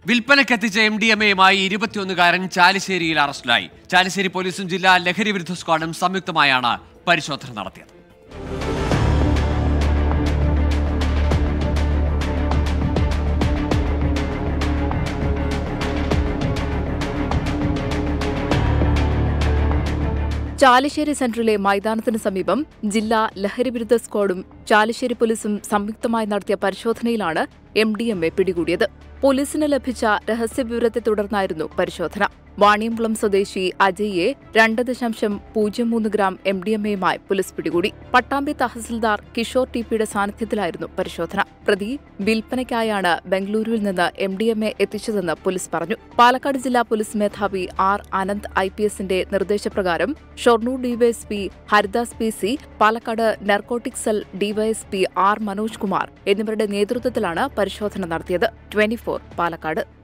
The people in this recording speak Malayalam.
വിൽപ്പനയ്ക്കെത്തിച്ച എം ഡി എം എയുമായി ഇരുപത്തിയൊന്നുകാരൻ ചാലിശ്ശേരിയിൽ അറസ്റ്റിലായി ചാലിശ്ശേരി പോലീസും ജില്ലാ ലഹരി വിരുദ്ധ സ്ക്വാഡും സംയുക്തമായാണ് പരിശോധന നടത്തിയത് ചാലിശ്ശേരി സെന്ററിലെ മൈതാനത്തിന് സമീപം ജില്ലാ ലഹരിവിരുദ്ധ സ്ക്വാഡും ചാലിശ്ശേരി പോലീസും സംയുക്തമായി നടത്തിയ പരിശോധനയിലാണ് എം ഡി എം എ പിടികൂടിയത് പോലീസിന് ലഭിച്ച രഹസ്യവിവരത്തെ തുടർന്നായിരുന്നു പരിശോധന വാണിയംകുളം സ്വദേശി അജയ്യെ രണ്ട് ദശാംശം പൂജ്യം മൂന്ന് ഗ്രാം എം ഡി എം എയുമായി പോലീസ് പിടികൂടി പട്ടാമ്പി തഹസിൽദാർ കിഷോർ ടി പിയുടെ സാന്നിധ്യത്തിലായിരുന്നു പരിശോധന പ്രതി വിൽപ്പനയ്ക്കായാണ് ബംഗളൂരുവിൽ നിന്ന് എം ഡി എം എ എത്തിച്ചതെന്ന് പോലീസ് പറഞ്ഞു പാലക്കാട് ജില്ലാ പോലീസ് മേധാവി ആർ അനന്ത് ഐ പി എസിന്റെ നിർദ്ദേശപ്രകാരം Shoranur DYSP Haridas P C Palakkad narcotic cell DYSP R Manoj Kumar എന്നിവരുടെ നേതൃത്വത്തിലാണ് പരിശോധന നടത്തിയത് ട്വന്റി പാലക്കാട്